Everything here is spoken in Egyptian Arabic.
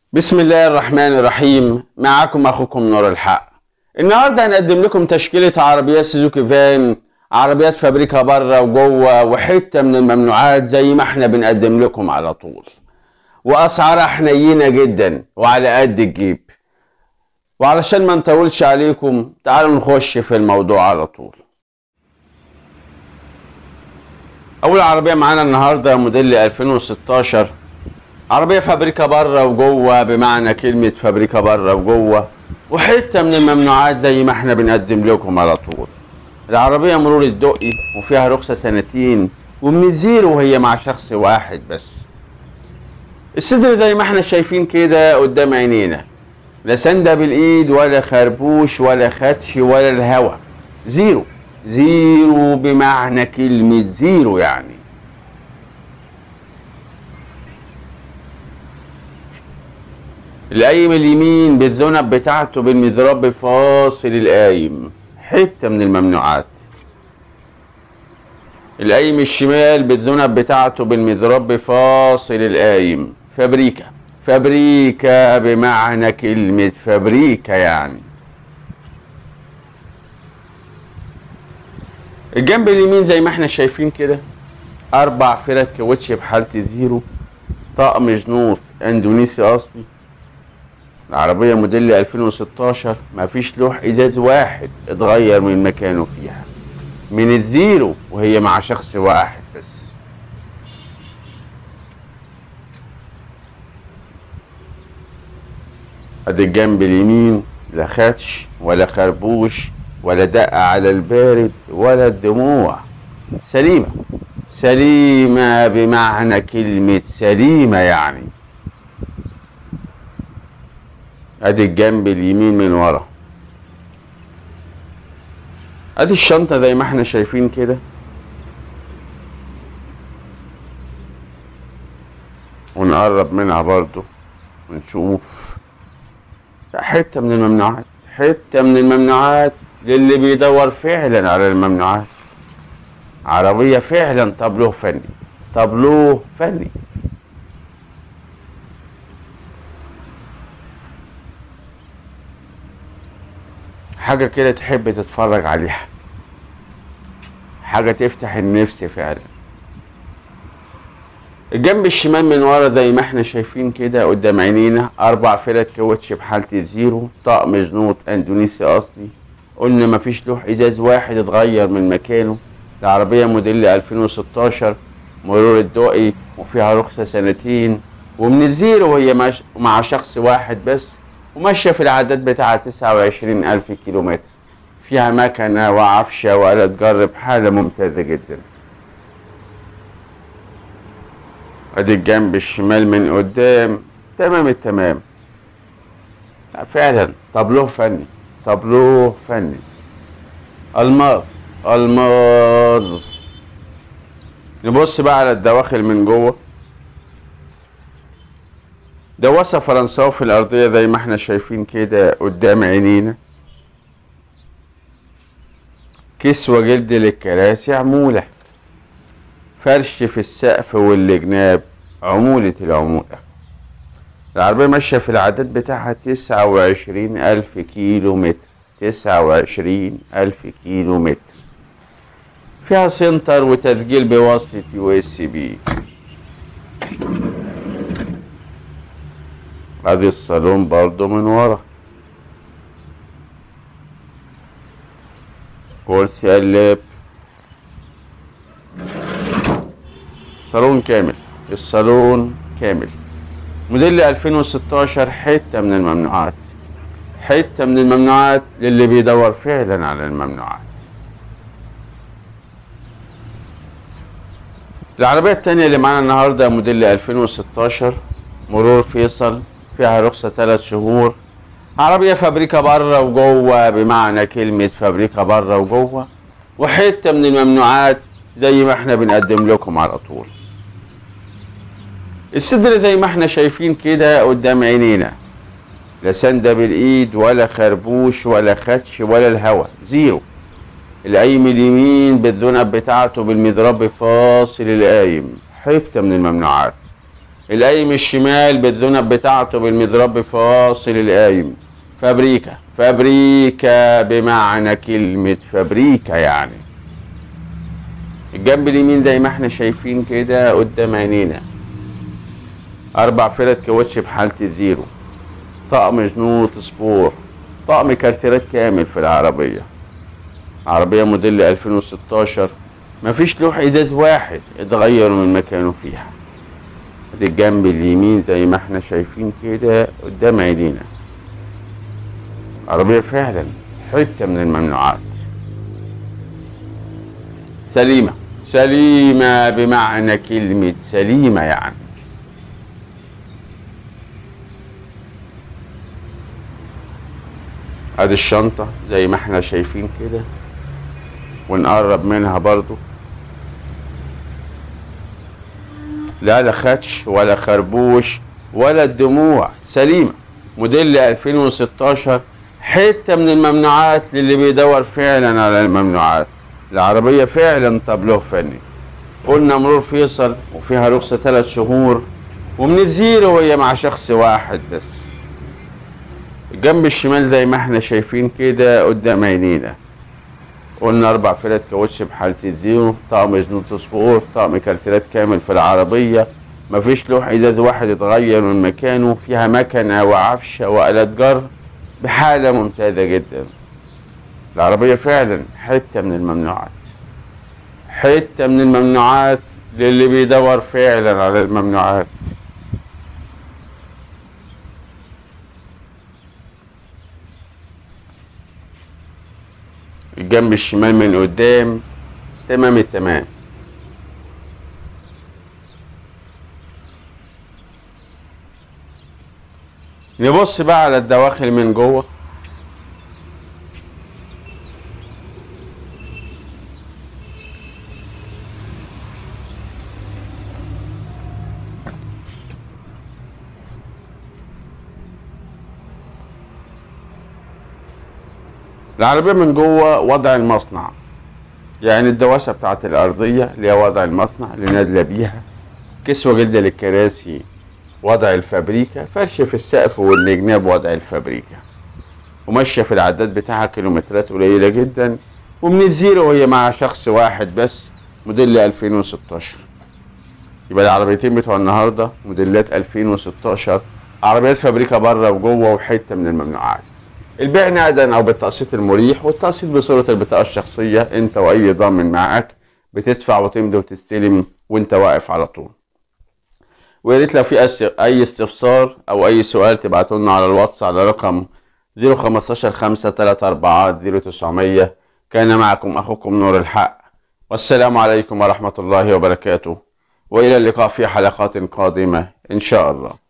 بسم الله الرحمن الرحيم معكم اخوكم نور الحق النهارده هنقدم لكم تشكيله عربيات سوزوكي فان عربيات فابريكا بره وجوه وحته من الممنوعات زي ما احنا بنقدم لكم على طول واسعارها حنينه جدا وعلى قد الجيب وعلشان ما نطولش عليكم تعالوا نخش في الموضوع على طول اول عربيه معانا النهارده موديل 2016 عربية فابريكا بره وجوه بمعنى كلمة فابريكا بره وجوه وحتة من الممنوعات زي ما احنا بنقدم لكم على طول العربية مرور الدقي وفيها رخصة سنتين ومن الزيرو وهي مع شخص واحد بس الصدر زي ما احنا شايفين كده قدام عينينا لا سندة بالايد ولا خربوش ولا خدش ولا الهوا زيرو زيرو بمعنى كلمة زيرو يعني القايم اليمين بالذنب بتاعته بالمضرب فاصل القايم حته من الممنوعات القايم الشمال بالذنب بتاعته بالمضرب فاصل القايم فابريكا فابريكا بمعنى كلمة فابريكا يعني الجنب اليمين زي ما احنا شايفين كده اربع فرق كاوتش بحالة زيرو طقم جنوط اندونيسي اصلي العربية موديل 2016 مفيش لوح ازاز واحد اتغير من مكانه فيها من الزيرو وهي مع شخص واحد بس ادي الجنب اليمين لا خدش ولا خربوش ولا دقة على البارد ولا الدموع سليمة سليمة بمعنى كلمة سليمة يعني ادي الجنب اليمين من ورا ادي الشنطه زي ما احنا شايفين كده ونقرب منها برضو ونشوف حته من الممنوعات حته من الممنوعات للي بيدور فعلا على الممنوعات عربيه فعلا طابلوه فني طابلوه فني حاجة كده تحب تتفرج عليها حاجة تفتح النفس فعلا الجنب الشمال من ورا زي ما احنا شايفين كده قدام عينينا اربع فرق كاوتش بحالة الزيرو طقم جنوط اندونيسي اصلي قلنا مفيش لوح ازاز واحد اتغير من مكانه العربية موديل 2016 مرور الدقي وفيها رخصة سنتين ومن الزيرو وهي مع شخص واحد بس وماشية في العداد بتاعها تسعة وعشرين ألف كيلو متر فيها مكنة وعفشة وآلة تجرب حالة ممتازة جدا ادي الجنب الشمال من قدام تمام التمام فعلا طابلوه فني طابلوه فني الماس الماس نبص بقى على الدواخل من جوه دواسة فرنساوي في الأرضية زي ما احنا شايفين كده قدام عينينا كسوة جلد للكراسي عمولة فرش في السقف والجناب عمولة العمولة العربية ماشية في العداد بتاعها تسعة وعشرين ألف كيلو متر تسعة وعشرين ألف كيلو متر فيها سنتر وتسجيل بواسطة يو اس بي ادي الصالون برضو من ورا كرسي قلاب صالون كامل الصالون كامل موديل 2016 حتة من الممنوعات حتة من الممنوعات للي بيدور فعلا على الممنوعات العربية التانية اللي معانا النهاردة موديل 2016 مرور فيصل فيها رخصة ثلاث شهور عربية فابريكا بره وجوه بمعنى كلمة فابريكا بره وجوه وحتة من الممنوعات زي ما احنا بنقدم لكم على طول الصدر زي ما احنا شايفين كده قدام عينينا لا سندة بالايد ولا خربوش ولا خدش ولا الهوا زيرو القايم اليمين بالذنب بتاعته بالمضرب فاصل القايم حتة من الممنوعات القايم الشمال بالذنب بتاعته بالمضرب فاصل القايم فابريكا فابريكا بمعنى كلمة فابريكا يعني الجنب اليمين زي ما احنا شايفين كده قدام عينينا اربع فرد كاوتش بحالة الزيرو طقم جنوط سبور طقم كارتيرات كامل في العربية عربية موديل 2016 مفيش لوح ازاز واحد اتغير من مكانه فيها ادي الجنب اليمين زي ما احنا شايفين كده قدام عينينا عربية فعلا حتة من الممنوعات سليمة سليمة بمعنى كلمة سليمة يعني ادي الشنطة زي ما احنا شايفين كده ونقرب منها برضو لا لا خدش ولا خربوش ولا الدموع سليمة موديل 2016 حتة من الممنوعات للي بيدور فعلا على الممنوعات العربية فعلا طابلوه فني قلنا مرور فيصل وفيها رخصة ثلاث شهور ومن الزيرو وهي مع شخص واحد بس الجنب الشمال زي ما احنا شايفين كده قدام عينينا قلنا اربع فرد كاوتش بحالة الزيرو طقم جنوط سبور طقم كارتيرات كامل في العربية مفيش لوح ازاز واحد اتغير من مكانه فيها مكنة وعفشة وآلات جر بحالة ممتازة جدا العربية فعلا حتة من الممنوعات حتة من الممنوعات للي بيدور فعلا على الممنوعات الجنب الشمال من قدام تمام التمام نبص بقى على الدواخل من جوه العربية من جوه وضع المصنع يعني الدواسة بتاعت الأرضية اللي هي وضع المصنع اللي نازلة بيها كسوة جلدة للكراسي وضع الفابريكا فرش في السقف والجناب وضع الفابريكا وماشية في العداد بتاعها كيلومترات قليلة جدا ومن الزيرو وهي مع شخص واحد بس موديل 2016 يبقى العربيتين بتوع النهارده موديلات 2016 عربيات فابريكا بره وجوه وحته من الممنوعات البيع نقدا او بالتقسيط المريح والتقسيط بصوره البطاقه الشخصيه انت واي ضامن معاك بتدفع وتمضي وتستلم وانت واقف على طول ويا ريت لو في أس- اي استفسار او اي سؤال تبعتوا لنا على الواتس على رقم 015 5 3 4 0900 كان معكم اخوكم نور الحق والسلام عليكم ورحمه الله وبركاته والى اللقاء في حلقات قادمه ان شاء الله